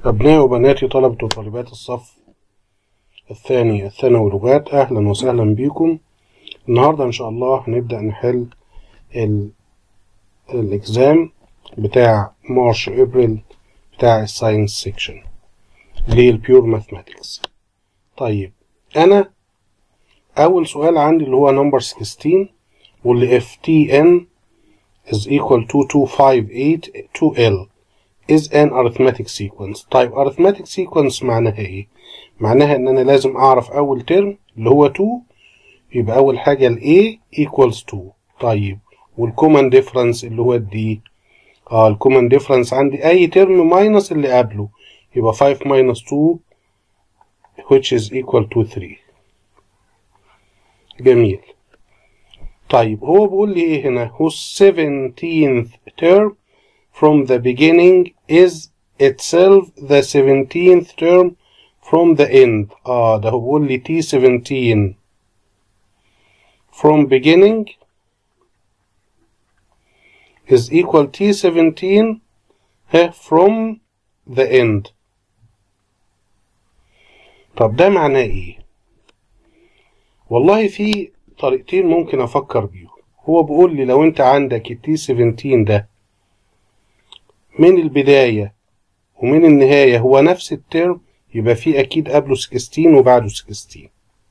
أبنائي وبناتي طلبة وطالبات الصف الثاني الثانوي لغات أهلا وسهلا بكم النهاردة إن شاء الله هنبدأ نحل ال الإكزام بتاع مارش إبريل بتاع الساينس سيكشن للبيور ماثماتكس طيب أنا أول سؤال عندي اللي هو نمبر 16 واللي اف تي ان is equal to 258 2L is an arithmetic sequence طيب arithmetic sequence معناها ايه معناها ان انا لازم اعرف اول ترم اللي هو 2 يبقى اول حاجة ال A equals 2 طيب والكومن ديفرنس اللي هو الدي اه الكومن ديفرنس عندي اي ترم ماينس اللي قبله يبقى 5 minus 2 which is equal to 3 جميل طيب هو بيقول لي ايه هنا whose 17th term from the beginning is itself the 17th term from the end اه ده هو بيقول لي T17 from beginning is equal T17 ها from the end طب ده معناه ايه والله في طريقتين ممكن افكر بيهم هو بيقول لي لو انت عندك التي 17 ده من البداية ومن النهاية هو نفس الترم يبقى في اكيد قبله 16 وبعده 16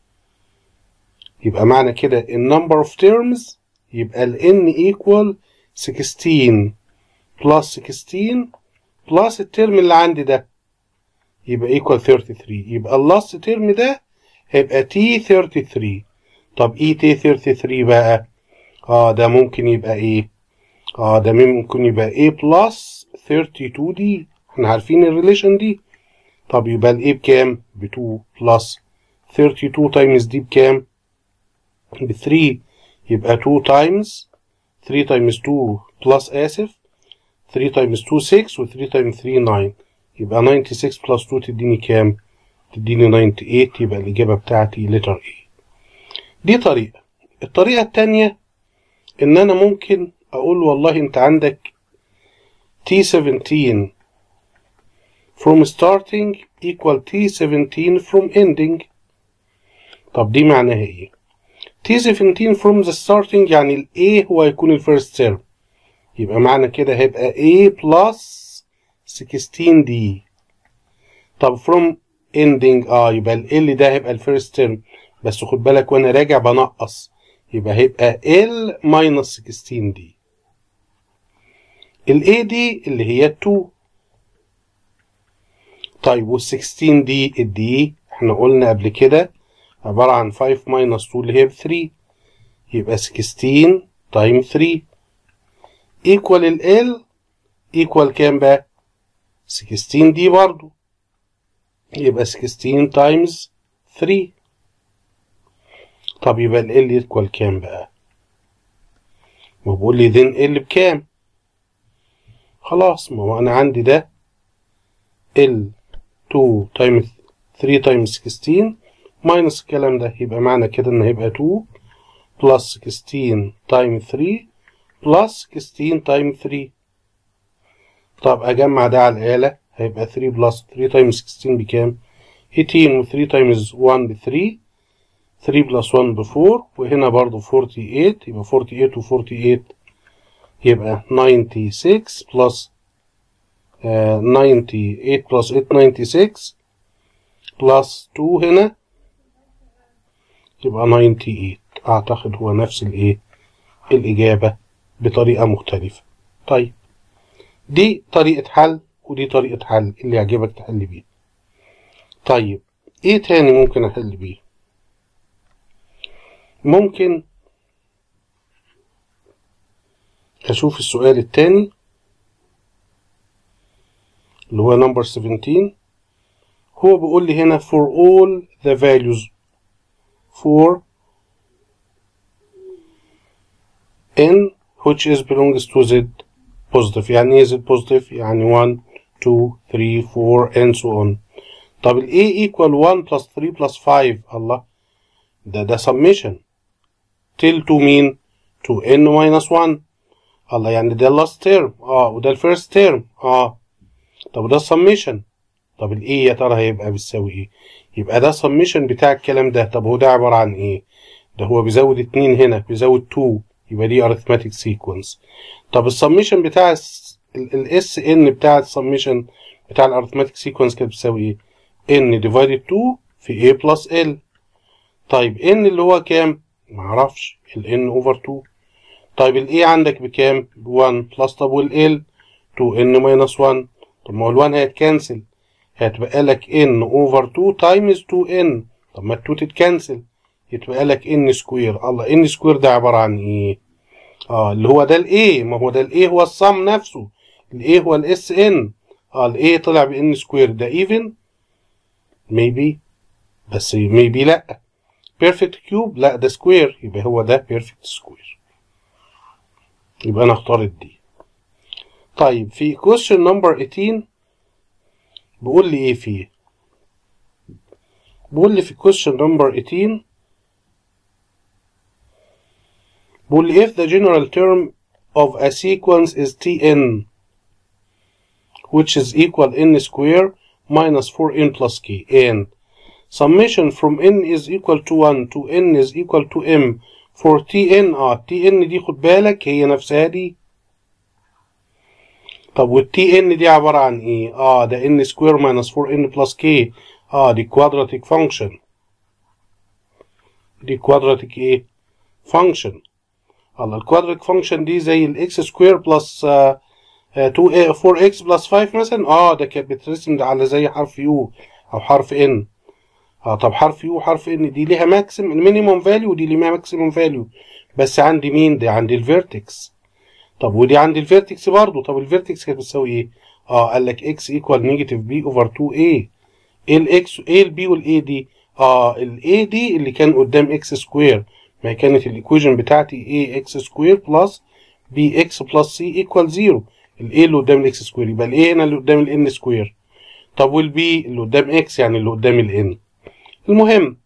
يبقى معنى كده النمبر اوف terms يبقى ال n equal 16 plus 16 plus الترم اللي عندي ده يبقى equal 33 يبقى اللاست ترم ده هيبقى t 33 طب اي تي 33 بقى اه ده ممكن يبقى ايه اه ده ممكن يبقى a بلس 32 دي احنا عارفين الريليشن دي طب يبقى ال a بكام ب 2 بلس 32 تايمز دي بكام ب 3 يبقى 2 تايمز 3 تايمز 2 بلس اسف 3 تايمز 2 6 و 3 تايمز 3 9 يبقى 96 بلس 2 تديني كام تديني 98 يبقى الإجابة بتاعتي letter A دي طريقة الطريقة التانية إن أنا ممكن أقول والله أنت عندك T17 from starting equal T17 from ending طب دي معناها إيه؟ T17 from the starting يعني ال A هو هيكون ال first term يبقى معنى كده هيبقى A plus 16D طب from ending اه يبقى ال L ده هيبقى ال first term بس خد بالك وانا راجع بنقص يبقى هيبقى L minus 16 دي ال A دي اللي هي 2 طيب وال 16 دي الدي احنا قلنا قبل كده عبارة عن 5 minus 2 اللي هي ب 3 يبقى 16 تايم 3 equal ال L equal كام بقى 16 دي برضو يبقى 16 تايمز 3 طب يبقى ال L يكوال كام بقى؟ ما بقول لي then L بكام؟ خلاص ما هو أنا عندي ده L 2 تايمز 3 تايمز 16 ماينس الكلام ده يبقى معنى كده إن هيبقى 2 بلس 16 تايم 3 بلس 16 تايم 3 طب أجمع ده على الآلة هيبقى 3 بلس 3 تايمز 16 بكام؟ 18 و 3 تايمز 1 ب 3 3 بلس 1 ب 4 وهنا برضو 48 يبقى 48 و 48 يبقى 96 بلس 98 بلس 8 96 بلس 2 هنا يبقى 98 اعتقد هو نفس الايه الاجابة بطريقة مختلفة طيب دي طريقة حل ودي طريقة حل اللي يعجبك تحل بيها طيب ايه تاني ممكن احل بيه ممكن أشوف السؤال التاني اللي هو نمبر 17 هو بيقول لي هنا for all the values for n which is belongs to z positive يعني ايه z positive يعني 1 2 3 4 and so on طب ال a equal 1 plus 3 plus 5 الله ده ده summation till to mean to n minus 1 الله يعني ده last term اه وده الفيرست term اه طب وده summation طب ال A يا ترى هيبقى بتساوي ايه يبقى ده summation بتاع الكلام ده طب هو ده عبارة عن ايه ده هو بيزود اتنين هنا بيزود 2 يبقى دي arithmetic sequence طب السميشن بتاع الاس ان بتاع السميشن بتاع الارثماتيك سيكونس كانت بتساوي ايه n divided 2 في a plus l طيب n اللي هو كام معرفش ال n over 2 طيب ال a عندك بكام 1 بلس طب وال l 2n minus 1 طب ما هو ال 1 هيتكنسل هتبقى لك n over 2 times 2n طب ما ال 2 تتكنسل يتبقى لك n سكوير الله n سكوير ده عبارة عن ايه اه اللي هو ده الايه ما هو ده الايه هو الصم نفسه الايه هو الاس ان اه الايه طلع بان سكوير ده ايفن ميبي بس ميبي لا بيرفكت كيوب لا ده سكوير يبقى هو ده بيرفكت سكوير يبقى انا اختار الدي طيب في question number 18 بيقول لي ايه فيه بيقول لي في question number 18 بيقول لي if the general term of a sequence is tn which is equal n square minus 4n plus k and summation from n is equal to 1 to n is equal to m for tn اه tn دي خد بالك هي نفسها دي طب وال tn دي عبارة عن ايه اه ده n square minus 4n plus k اه دي quadratic function دي quadratic ايه function الله الكوادريك فانكشن دي زي الاكس سكوير بلس 2 4 اكس بلس 5 مثلا اه ده كانت بترسم ده على زي حرف يو او حرف ان اه طب حرف يو وحرف ان دي ليها ماكسيم المينيموم فاليو ودي ليها ماكسيموم فاليو بس عندي مين دي عندي الفيرتكس طب ودي عندي الفيرتكس برضو طب الفيرتكس كانت بتساوي ايه اه قال لك اكس ايكوال نيجاتيف بي اوفر 2 ايه ايه الاكس ايه البي والاي دي اه الاي دي اللي كان قدام اكس سكوير ما هي كانت الايكويشن بتاعتي a x سكوير بلس b x بلس c ايكوال 0 ال a اللي قدام الاكس سكوير يبقى ال a هنا اللي قدام ال n سكوير طب وال b اللي قدام x يعني اللي قدام ال n المهم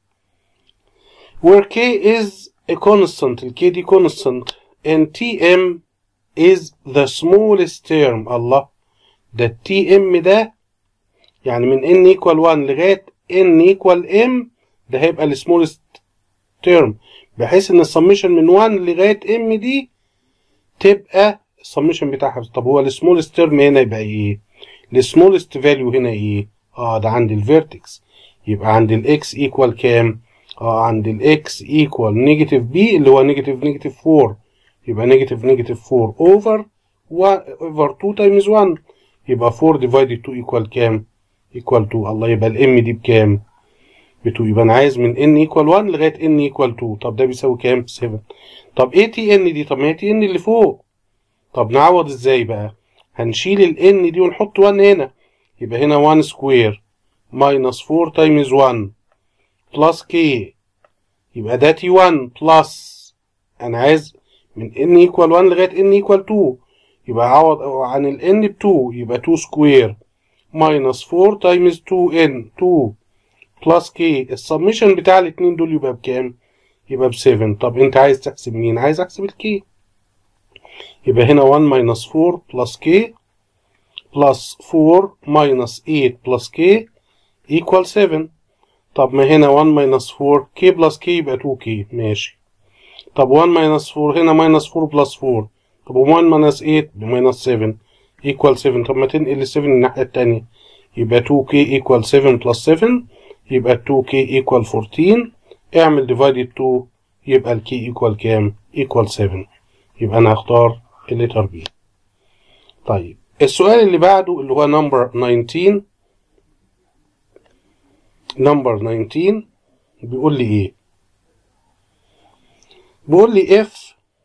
where k is a constant ال k دي constant and tm is the smallest term الله ده ال tm ده يعني من n equal 1 لغاية n equal m ده هيبقى ال smallest term بحيث ان السميشن من 1 لغايه ام دي تبقى السميشن بتاعها طب هو السمولست تيرم هنا يبقى ايه السمولست فاليو هنا ايه اه ده عند الفيرتكس يبقى عند الاكس ايكوال كام اه عند الاكس ايكوال نيجاتيف بي اللي هو نيجاتيف نيجاتيف 4 يبقى نيجاتيف نيجاتيف 4 اوفر اوفر 2 تايمز 1 يبقى 4 ديفايدد 2 ايكوال كام ايكوال 2 الله يبقى الام دي بكام ب 2 يبقى انا عايز من n equal 1 لغايه n equal 2 طب ده بيساوي كام 7 طب ايه تي ان دي طب ما هي تي ان اللي فوق طب نعوض ازاي بقى هنشيل ال n دي ونحط 1 هنا يبقى هنا 1 سكوير ماينس 4 تايمز 1 بلس كي يبقى ده تي 1 بلس انا عايز من n equal 1 لغايه n equal 2 يبقى اعوض عن ال n ب 2 يبقى 2 سكوير ماينس 4 تايمز 2 n 2 بلس كي السميشن بتاع الاتنين دول يبقى بكام؟ يبقى ب 7 طب انت عايز تحسب مين؟ عايز احسب الكي يبقى هنا 1 ماينس 4 بلس كي بلس 4 ماينس 8 بلس كي ايكوال 7 طب ما هنا 1 ماينس 4 كي بلس كي يبقى 2 كي ماشي طب 1 ماينس 4 هنا ماينس 4 بلس 4 طب 1 ماينس 8 بماينس 7 ايكوال 7 طب ما تنقل ال 7 الناحية التانية يبقى 2k equal 7 بلس 7 يبقى 2k equal 14 اعمل divided 2 يبقى ال k equal كام؟ equal 7 يبقى أنا هختار الليتر B طيب السؤال اللي بعده اللي هو number 19 number 19 بيقول لي إيه؟ بيقول لي if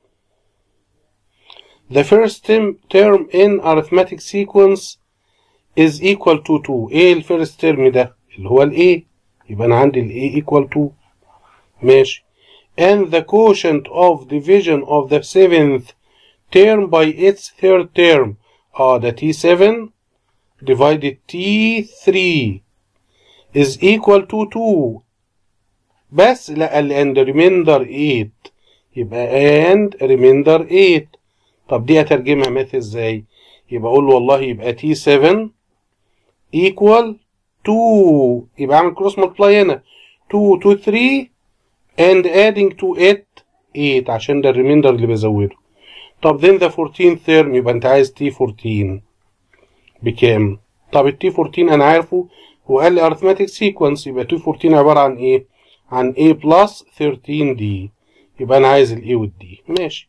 the first term in arithmetic sequence is equal to 2 ايه الفيرست ترم ده اللي هو الايه يبقى انا عندي الايه equal to ماشي and the quotient of division of the seventh term by its third term اه ده t7 divided t3 is equal to 2 بس لا and remainder 8 يبقى and remainder 8 طب دي اترجمها مثل ازاي يبقى اقول والله يبقى t7 equal 2 يبقى اعمل كروس ملتبلاي هنا 2 2 3 and adding to it 8 عشان ده الريميندر اللي بزوده طب then the 14th term يبقى انت عايز تي 14 بكام؟ طب التي 14 انا عارفه هو قال لي arithmetic sequence يبقى تي 14 عبارة عن ايه؟ عن a plus 13d يبقى انا عايز ال a وال d ماشي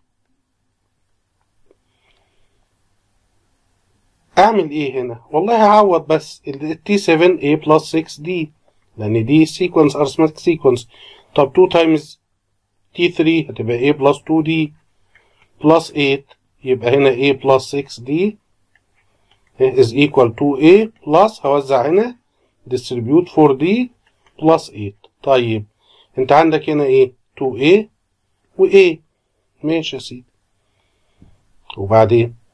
اعمل ايه هنا؟ والله هعوض بس ال t 7 a plus 6d لان دي sequence arithmetic sequence طب 2 times t 3 هتبقى a plus 2d plus 8 يبقى هنا a plus 6d is equal to a plus هوزع هنا distribute 4d plus 8 طيب انت عندك هنا ايه 2a و a ماشي يا سيدي وبعدين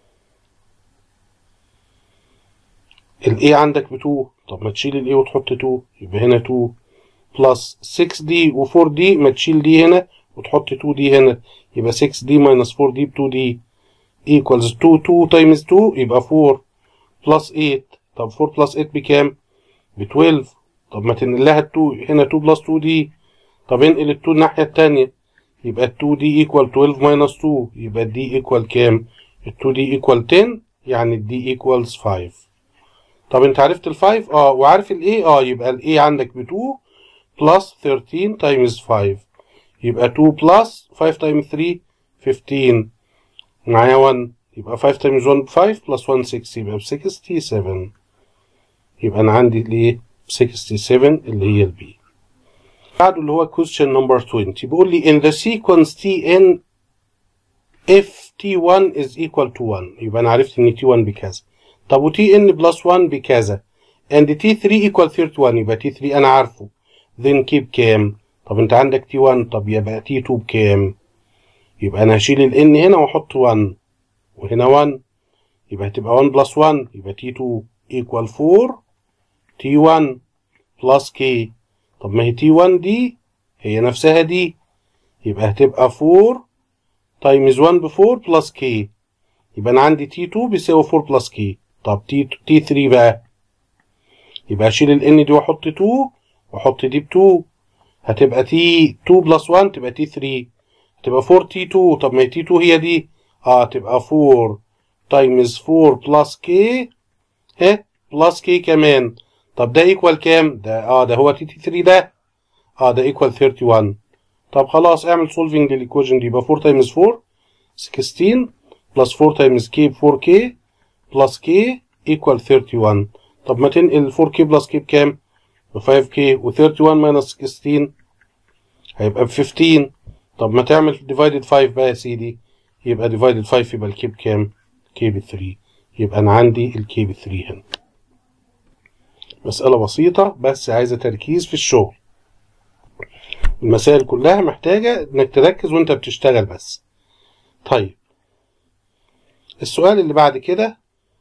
ال a عندك ب 2 طب ما تشيل ال a وتحط 2 يبقى هنا 2 plus 6d و 4d ما تشيل دي هنا وتحط 2d هنا يبقى 6d minus 4d ب 2d equals 2 2 times 2 يبقى 4 plus 8 طب 4 plus 8 بكام؟ ب 12 طب ما تنقل لها 2 هنا 2 plus 2d طب انقل ال 2 الناحية التانية يبقى ال 2d equal 12 minus 2 يبقى ال d equal كام؟ ال 2d equal 10 يعني ال d equals 5 طب انت عرفت ال 5 اه وعارف ال a اه يبقى ال a عندك ب 2 plus 13 times 5 يبقى 2 plus 5 times 3 15 معايا 1 يبقى 5 times 1 ب 5 plus 1 6 يبقى ب 67 يبقى انا عندي الايه 67 اللي هي البي بعده اللي هو question number 20 بيقول لي in the sequence tn if t1 is equal to 1 يبقى انا عرفت ان t1 بكذا طب و tn plus 1 بكذا and t3 equal 31 يبقى t3 انا عارفه then keep كام طب انت عندك t1 طب يبقى t2 بكام يبقى انا هشيل ال n هنا واحط 1 وهنا 1 يبقى هتبقى 1 بلس 1 يبقى t2 equal 4 t1 plus k طب ما هي t1 دي هي نفسها دي يبقى هتبقى 4 times 1 ب 4 plus k يبقى انا عندي t2 بيساوي 4 plus k طب t t3 بقى يبقى اشيل ال n دي واحط 2 واحط دي ب 2 هتبقى t 2 بلس 1 تبقى t3 تبقى 4 t2 طب ما هي t2 هي دي اه تبقى 4 تايمز 4 بلس كي ها بلس كي كمان طب ده ايكوال كام ده اه ده هو تي تي 3 ده اه ده ايكوال 31 طب خلاص اعمل سولفنج للايكويشن دي يبقى 4 تايمز 4 16 بلس 4 تايمز كي ب 4 كي بلس كي ايكوال 31 طب ما تنقل 4 كي بلس كي بكام ب 5 كي و31 ماينس 16 هيبقى ب 15 طب ما تعمل ديفايدد 5 بقى يا سيدي يبقى ديفايدد 5 يبقى الكي بكام كي ب 3 يبقى انا عندي الكي ب 3 هنا مسألة بسيطة بس عايزة تركيز في الشغل المسائل كلها محتاجة انك تركز وانت بتشتغل بس طيب السؤال اللي بعد كده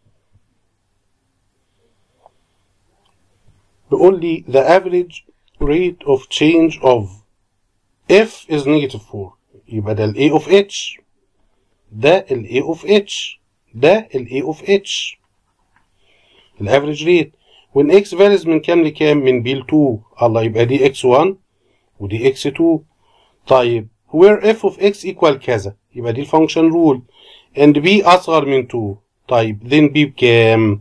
بيقول لي the average rate of change of f is negative 4 يبقى ده ال a of h ده ال a of h ده ال a of h الافريج ريت وان x varies من كام لكام من b ل 2 الله يبقى دي x1 ودي x2 طيب where f of x equal كذا يبقى دي الفانكشن رول and b اصغر من 2 طيب then b بكام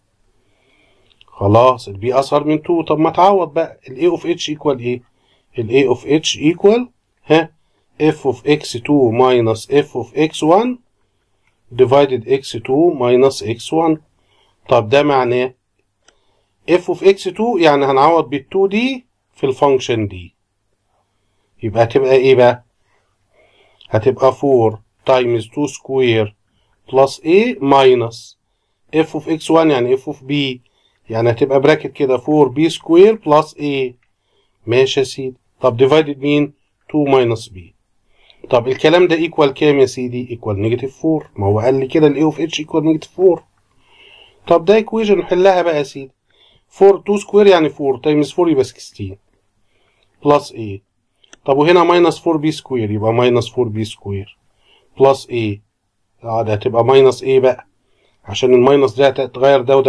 خلاص ال b اصغر من 2 طب ما تعوض بقى ال a of h equal ايه ال a of h equal ها f of x2 minus f of x1 divided x2 minus x1 طب ده معناه f of x2 يعني هنعوض بال 2 دي في الفانكشن دي يبقى هتبقى ايه بقى هتبقى 4 times 2 square plus a minus f of x1 يعني f of b يعني هتبقى براكت كده 4b square plus a ماشي يا سيدي طب divided مين 2 minus b طب الكلام ده equal كام يا سيدي equal negative 4 ما هو قال لي كده ال a of h equal negative 4 طب ده equation نحلها بقى يا سيدي 4 2 سكوير يعني 4 تايمز 4 يبقى 16 بلس a طب وهنا ماينس 4 b سكوير يبقى ماينس 4 b سكوير بلس a اه ده هتبقى ماينس a بقى عشان الماينس ده هتتغير ده وده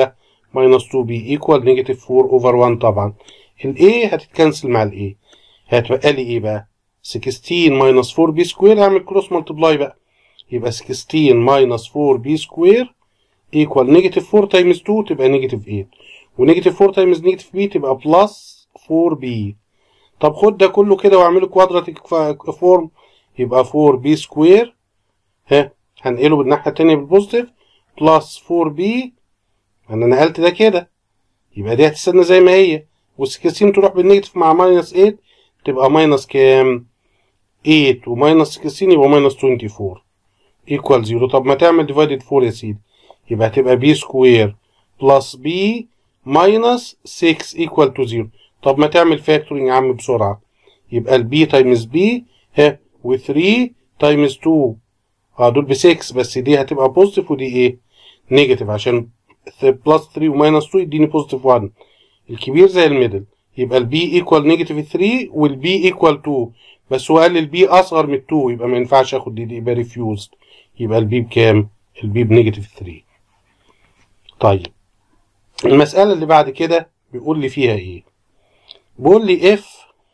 minus 2b equal negative 4 over 1 طبعا ال a هتتكنسل مع ال a هتبقى لي ايه بقى 16 minus 4b سكوير هعمل كروس ملتبلاي بقى يبقى 16 minus 4b سكوير equal negative 4 times 2 تبقى negative 8 ونيجاتيف 4 times negative b تبقى بلس 4b طب خد ده كله كده واعمله كوادراتيك فورم يبقى 4b سكوير ها هنقله بالناحية التانية بالبوزيتيف بلس 4b انا نقلت ده كده يبقى دي هتستنى زي ما هي وال16 تروح بالنيجاتيف مع ماينس 8 تبقى ماينس كام 8 وماينس 16 يبقى ماينس 24 ايكوال 0 طب ما تعمل ديفايدد 4 يا سيدي يبقى هتبقى b سكوير بلس b ماينس 6 ايكوال تو 0 طب ما تعمل فاكتورنج يا عم بسرعة يبقى البي تايمز بي ها و3 تايمز 2 اه دول ب 6 بس دي هتبقى بوزيتيف ودي ايه نيجاتيف عشان بلس 3 وماينس 2 يديني بوزيتيف 1 الكبير زي الميدل يبقى البي ايكوال نيجاتيف 3 والبي ايكوال 2 بس هو قال البي اصغر من 2 يبقى ما ينفعش اخد دي, دي يبقى ريفيوزد يبقى البي بكام؟ البي بنيجاتيف 3 طيب المسألة اللي بعد كده بيقول لي فيها ايه بيقول لي if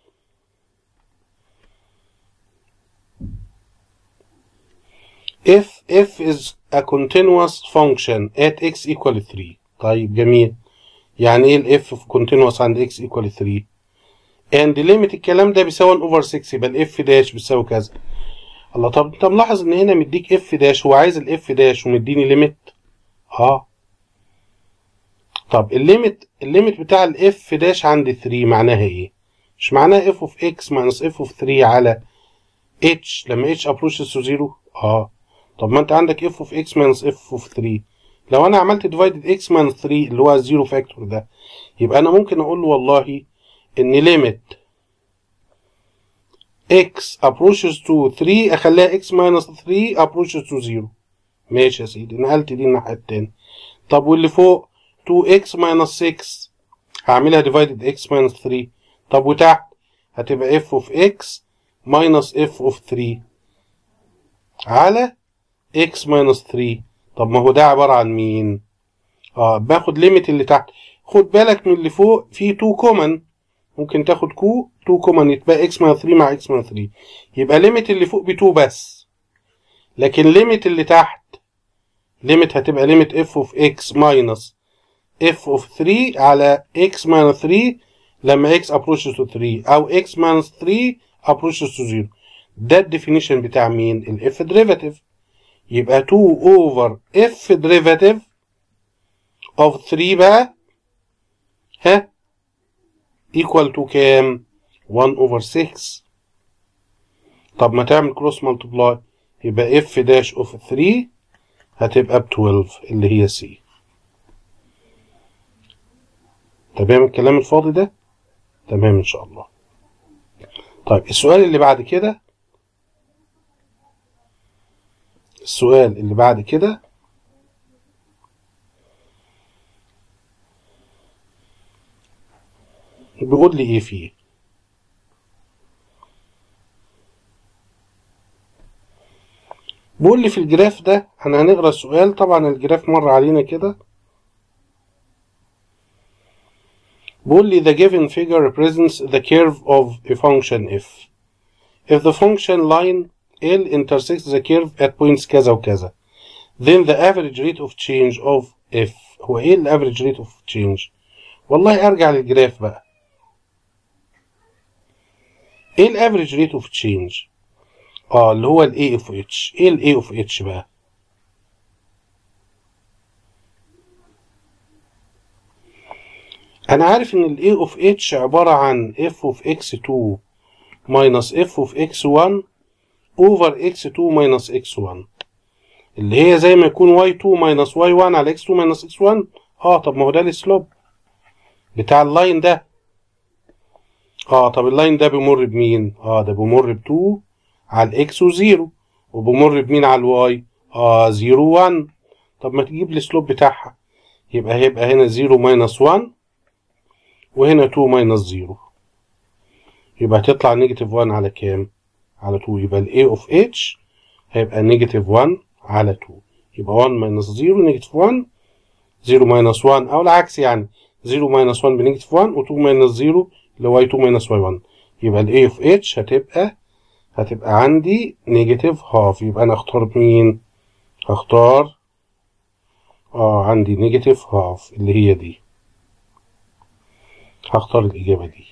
if f is a continuous function at x equal 3 طيب جميل يعني ايه ال f في continuous عند x equal 3 and limit الكلام ده بيساوي 1 over 6 يبقى ال f داش بيساوي كذا الله طب انت ملاحظ ان هنا مديك f داش هو عايز ال f داش ومديني ليميت اه طب الليميت الليميت بتاع الاف داش عند 3 معناها ايه؟ مش معناها اف اوف اكس ماينس اف اوف 3 على اتش لما اتش ابروشز تو 0 اه طب ما انت عندك اف اوف اكس ماينس اف اوف 3 لو انا عملت ديفايدد اكس ماينس 3 اللي هو الزيرو فاكتور ده يبقى انا ممكن اقول له والله ان ليميت اكس ابروشز تو 3 اخليها اكس ماينس 3 ابروشز تو 0 ماشي يا سيدي نقلت دي الناحيه التانيه طب واللي فوق 2x minus 6 هعملها divided x minus 3 طب وتحت هتبقى f of x minus f of 3 على x minus 3 طب ما هو ده عبارة عن مين؟ اه باخد ليميت اللي تحت خد بالك من اللي فوق في 2 كومن ممكن تاخد كو 2 كومن يتبقى x minus 3 مع x minus 3 يبقى ليميت اللي فوق ب 2 بس لكن ليميت اللي تحت ليميت هتبقى ليميت f of x minus f of 3 على x minus 3 لما x approaches to 3 أو x minus 3 approaches to 0 ده الديفينيشن بتاع مين؟ ال f derivative يبقى 2 over f derivative of 3 بقى ها equal to كام؟ 1 over 6 طب ما تعمل كروس ملتبلاي يبقى f dash of 3 هتبقى ب 12 اللي هي c تمام الكلام الفاضي ده تمام ان شاء الله طيب السؤال اللي بعد كده السؤال اللي بعد كده بيقول لي ايه فيه بيقول لي في الجراف ده احنا هنقرا السؤال طبعا الجراف مر علينا كده بيقول لي the given figure represents the curve of a function f if the function line L intersects the curve at points كذا وكذا then the average rate of change of f هو ايه ال average rate of change والله ارجع للجراف بقى ايه ال average rate of change اه اللي هو ال a of h ايه ال a of h بقى انا عارف ان ال a of h عبارة عن f of x2 minus f of x1 over x2 minus x1 اللي هي زي ما يكون y2 minus y1 على x2 minus x1 اه طب ما هو ده السلوب بتاع اللاين ده اه طب اللاين ده بيمر بمين اه ده بيمر ب 2 على الاكس و0 وبيمر بمين على الواي اه 0 1 طب ما تجيب لي السلوب بتاعها يبقى هيبقى هنا 0 minus 1 وهنا 2 minus 0 يبقى هتطلع نيجاتيف 1 على كام على 2 يبقى ال A of H هيبقى نيجاتيف 1 على 2 يبقى 1 minus 0 نيجاتيف 1 0 ماينس 1 او العكس يعني 0 ماينس 1 بنيجاتيف 1 و2 ماينس 0 اللي هو y2 ماينس y1 يبقى ال a of h هتبقى هتبقى عندي نيجاتيف هاف يبقى انا اختار مين هختار اه عندي نيجاتيف هاف اللي هي دي هختار الإجابة دي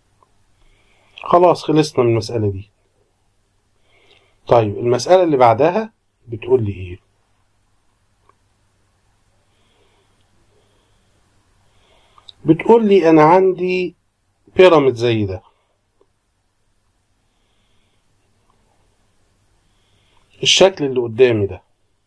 خلاص خلصنا من المسألة دي طيب المسألة اللي بعدها بتقول لي ايه بتقول لي انا عندي بيراميد زي ده الشكل اللي قدامي ده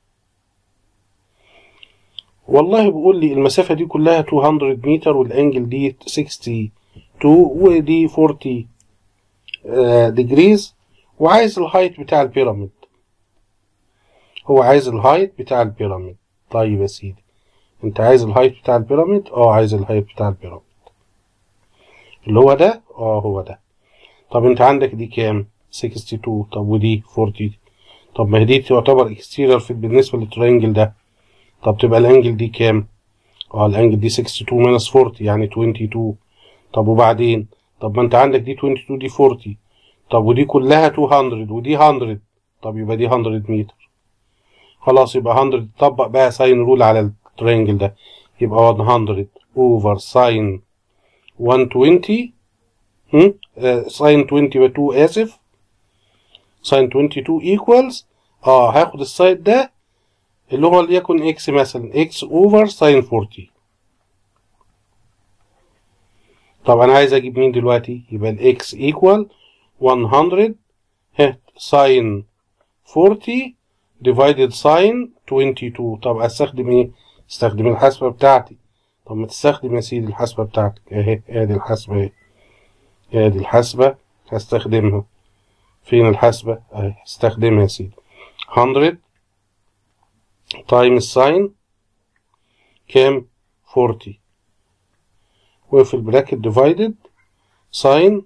والله بيقول لي المسافة دي كلها 200 متر والانجل دي 62 ودي 40 ديجريز وعايز الهايت بتاع البيراميد هو عايز الهايت بتاع البيراميد طيب يا سيدي انت عايز الهايت بتاع البيراميد اه عايز الهايت بتاع البيراميد اللي هو ده اه هو ده طب انت عندك دي كام 62 طب ودي 40 طب ما هي دي تعتبر اكستيرير فيت بالنسبه للترينجل ده طب تبقى الانجل دي كام اه الانجل دي 62 ماينس 40 يعني 22 طب وبعدين طب ما انت عندك دي 22 دي 40 طب ودي كلها 200 ودي 100 طب يبقى دي 100 متر خلاص يبقى 100 طبق بقى ساين رول على الترينجل ده يبقى 100 اوفر ساين 120 هم ساين 20 يبقى 2 اسف ساين 22 ايكوالز اه هاخد السايد ده اللي هو ليكن اكس مثلا اكس اوفر ساين 40 طب انا عايز اجيب مين دلوقتي يبقى الاكس ايكوال 100 ها ساين 40 ديفايدد ساين 22 طب استخدم ايه استخدم الحسبه بتاعتي طب ما تستخدم يا سيدي الحسبه بتاعتك اهي ادي الحسبه اهي ادي الحسبه هستخدمها فين الحسبه اهي استخدمها يا سيدي 100 تايم الساين كام 40 وفي البراكت ديفايدد ساين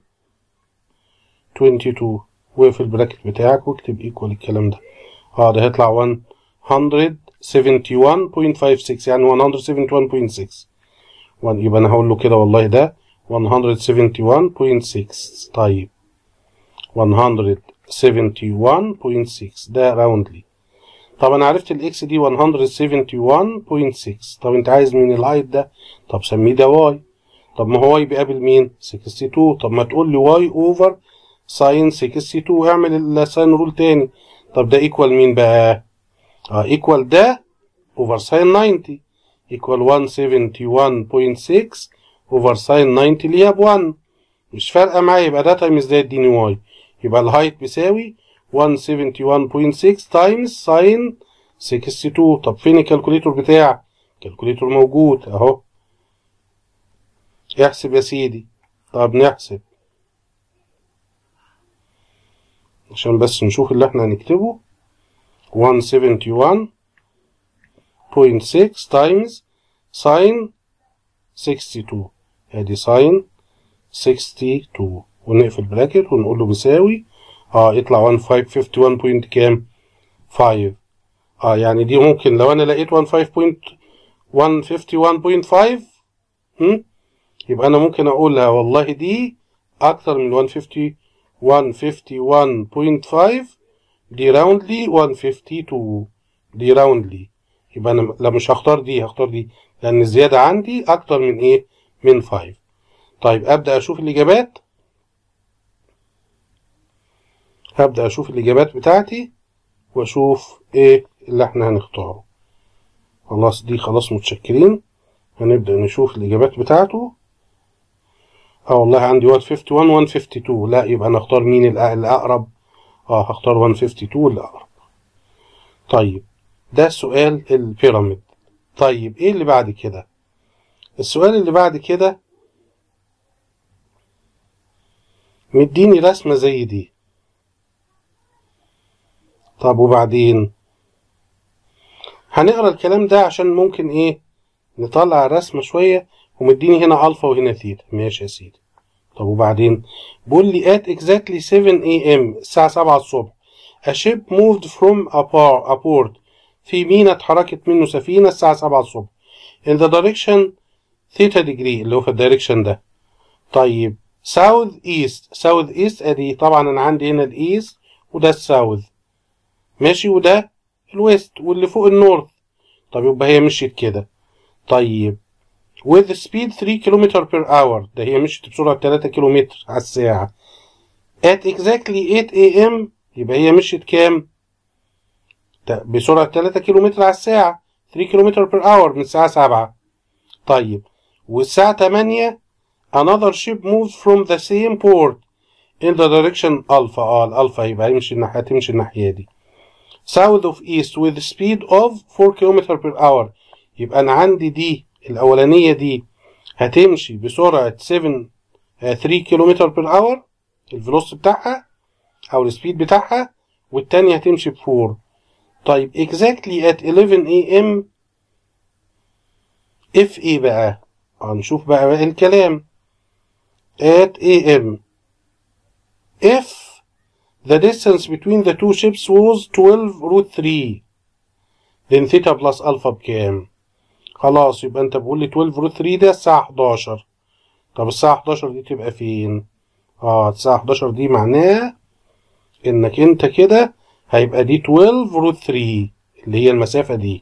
22 وفي البراكت بتاعك واكتب ايكوال الكلام ده اه ده هيطلع 171.56 يعني 171.6 يبقى انا هقول له كده والله ده 171.6 طيب 171.6 ده راوندلي طب انا عرفت الاكس دي 171.6 طب انت عايز مين الهايت ده طب سميه ده واي طب ما هو واي بيقابل مين 62 طب ما تقول لي واي اوفر ساين 62 اعمل الساين رول تاني طب ده ايكوال مين بقى اه ايكوال ده اوفر ساين 90 ايكوال 171.6 اوفر ساين 90 اللي هي ب 1 مش فارقه معايا يبقى ده تايمز ده يديني واي يبقى الهايت بيساوي 171.6 تايمز ساين 62 طب فين الكالكوليتور بتاعك الكالكوليتور موجود اهو احسب يا سيدي طب نحسب عشان بس نشوف اللي احنا هنكتبه 171.6 تايمز ساين 62 ادي ساين 62 ونقفل براكت ونقول له بيساوي اه يطلع 1551 بوينت كام 5 اه يعني دي ممكن لو انا لقيت 15.151.5 هم يبقى انا ممكن اقولها والله دي اكتر من 150 151.5 دي راوندلي 152 دي راوندلي يبقى انا لا مش هختار دي هختار دي لان الزيادة عندي اكتر من ايه من 5 طيب ابدأ اشوف الاجابات هبدأ اشوف الاجابات بتاعتي واشوف ايه اللي احنا هنختاره خلاص دي خلاص متشكرين هنبدأ نشوف الاجابات بتاعته اه والله عندي 151 152 لا يبقى انا اختار مين الاقرب اه هختار 152 الاقرب طيب ده سؤال البيراميد طيب ايه اللي بعد كده السؤال اللي بعد كده مديني رسمة زي دي طب وبعدين هنقرا الكلام ده عشان ممكن ايه نطلع الرسمة شوية ومديني هنا الفا وهنا ثيتا ماشي يا سيدي طب وبعدين بيقول لي at exactly 7 am الساعة 7 الصبح a ship moved from a port في ميناء اتحركت منه سفينة الساعة 7 الصبح in the direction theta degree اللي هو في الدايركشن ده طيب south east south east ادي طبعا انا عندي هنا الايست وده الساوث ماشي وده الويست واللي فوق النورث طب يبقى هي مشيت كده طيب with speed 3 km per hour ده هي مشيت بسرعة 3 كيلومتر على الساعة at exactly 8 am يبقى هي مشيت كام؟ بسرعة 3 كيلومتر على الساعة 3 كيلومتر per hour من الساعة 7 طيب والساعة 8 another ship moves from the same port in the direction alpha اه الالفا يبقى يمشي الناحية تمشي الناحية دي south of east with speed of 4 km per hour يبقى انا عندي دي الاولانية دي هتمشي بسرعة 7 3 كم بر اور الفلوس بتاعها او السبيد بتاعها والتانية هتمشي ب 4 طيب exactly at 11 am if ايه بقى هنشوف بقى, بقى الكلام at am if the distance between the two ships was 12 root 3 then theta plus alpha بكام خلاص يبقى انت بقول لي 12 روت 3 ده الساعة 11 طب الساعة 11 دي تبقى فين؟ اه الساعة 11 دي معناها انك انت كده هيبقى دي 12 روت 3 اللي هي المسافة دي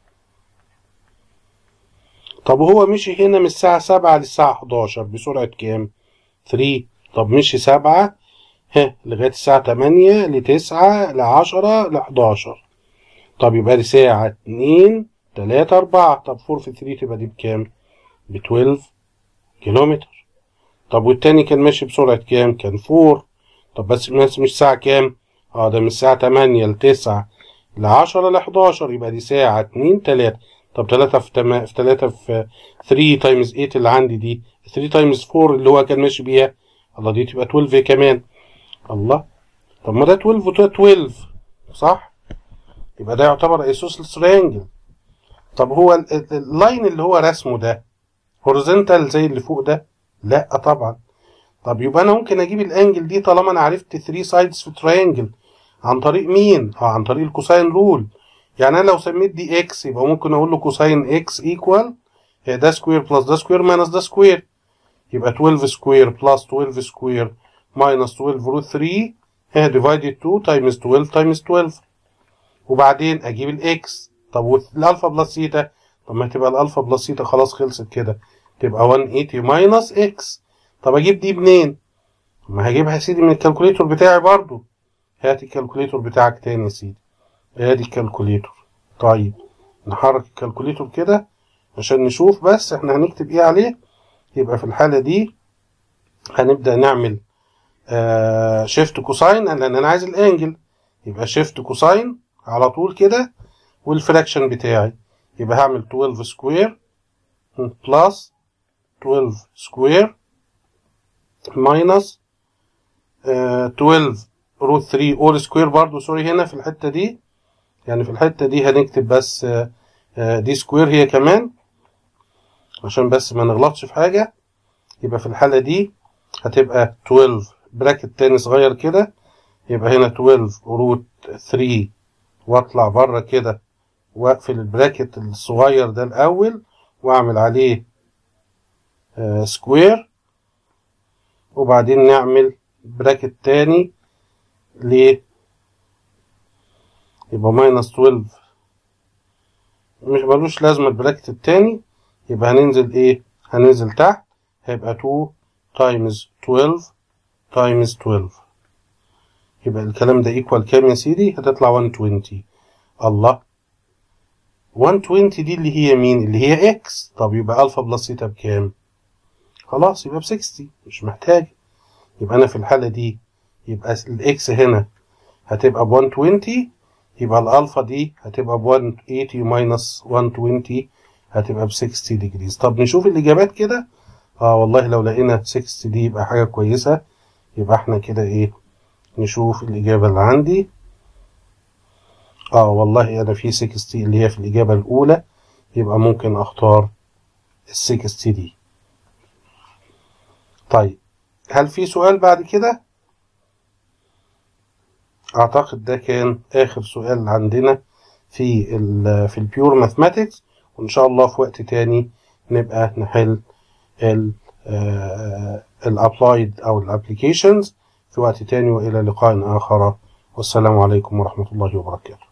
طب هو مشي هنا من الساعة 7 للساعة 11 بسرعة كام؟ 3 طب مشي 7 ها لغاية الساعة 8 ل 9 ل 10 ل 11 طب يبقى دي ساعة 2 تلاتة أربعة طب فور في ثري تبقى دي بكام؟ بتويلف كيلومتر طب والتاني كان ماشي بسرعة كام؟ كان فور طب بس الناس مش ساعة كام؟ اه ده من الساعة تمانية لتسعة لعشرة لحداشر يبقى دي ساعة اتنين تلاتة طب تلاتة في تما... في تلاتة في ثري تايمز ايت اللي عندي دي ثري تايمز فور اللي هو كان ماشي بيها الله دي تبقى تويلف كمان الله طب ما ده تويلف وده تويلف صح؟ يبقى ده يعتبر ايسوسلس ترينجل طب هو اللاين اللي هو رسمه ده هوريزونتال زي اللي فوق ده لا طبعا طب يبقى انا ممكن اجيب الانجل دي طالما انا عرفت 3 سايدز في ترينجل عن طريق مين اه عن طريق الكوساين رول يعني انا لو سميت دي اكس يبقى ممكن اقول له كوساين اكس ايكوال ده سكوير بلس ده سكوير ماينس ده سكوير يبقى 12 سكوير بلس 12 سكوير ماينس 12 روت 3 ها ديفايدد 2 تايمز 12 تايمز 12 وبعدين اجيب الاكس طب والالفا بلس سيتا طب ما تبقى الالفا بلس سيتا خلاص خلصت كده تبقى 180 ماينس اكس طب اجيب دي منين ما هجيبها يا سيدي من الكالكوليتور بتاعي برضو هات الكالكوليتور بتاعك تاني يا سيدي ادي الكالكوليتور طيب نحرك الكالكوليتور كده عشان نشوف بس احنا هنكتب ايه عليه يبقى في الحالة دي هنبدأ نعمل آه شيفت كوساين لان انا عايز الانجل يبقى شيفت كوساين على طول كده والفراكشن بتاعي يبقى هعمل 12 سكوير بلس 12 سكوير ماينس 12 روت 3 اول سكوير برضو سوري هنا في الحتة دي يعني في الحتة دي هنكتب بس دي سكوير هي كمان عشان بس ما نغلطش في حاجة يبقى في الحالة دي هتبقى 12 براكت تاني صغير كده يبقى هنا 12 روت 3 واطلع بره كده واقفل البراكت الصغير ده الاول واعمل عليه آه سكوير وبعدين نعمل براكت تاني ليه يبقى ماينس 12 مش ملوش لازمة البراكت التاني يبقى هننزل ايه هننزل تحت هيبقى 2 تايمز 12 تايمز 12 يبقى الكلام ده ايكوال كام يا سيدي هتطلع 120 الله 120 دي اللي هي مين اللي هي اكس طب يبقى الفا بلس سيتا بكام خلاص يبقى ب 60 مش محتاج يبقى انا في الحاله دي يبقى الاكس هنا هتبقى ب 120 يبقى الالفا دي هتبقى ب 180 ماينس 120 هتبقى ب 60 ديجريز طب نشوف الاجابات كده اه والله لو لقينا 60 دي يبقى حاجه كويسه يبقى احنا كده ايه نشوف الإجابة اللي عندي اه والله أنا في 60 اللي هي في الإجابة الأولى يبقى ممكن أختار ال 60 دي طيب هل في سؤال بعد كده؟ أعتقد ده كان آخر سؤال عندنا في ال في البيور ماثماتكس وإن شاء الله في وقت تاني نبقى نحل ال الابلايد أو الابليكيشنز في وقت تاني وإلى لقاء آخر والسلام عليكم ورحمة الله وبركاته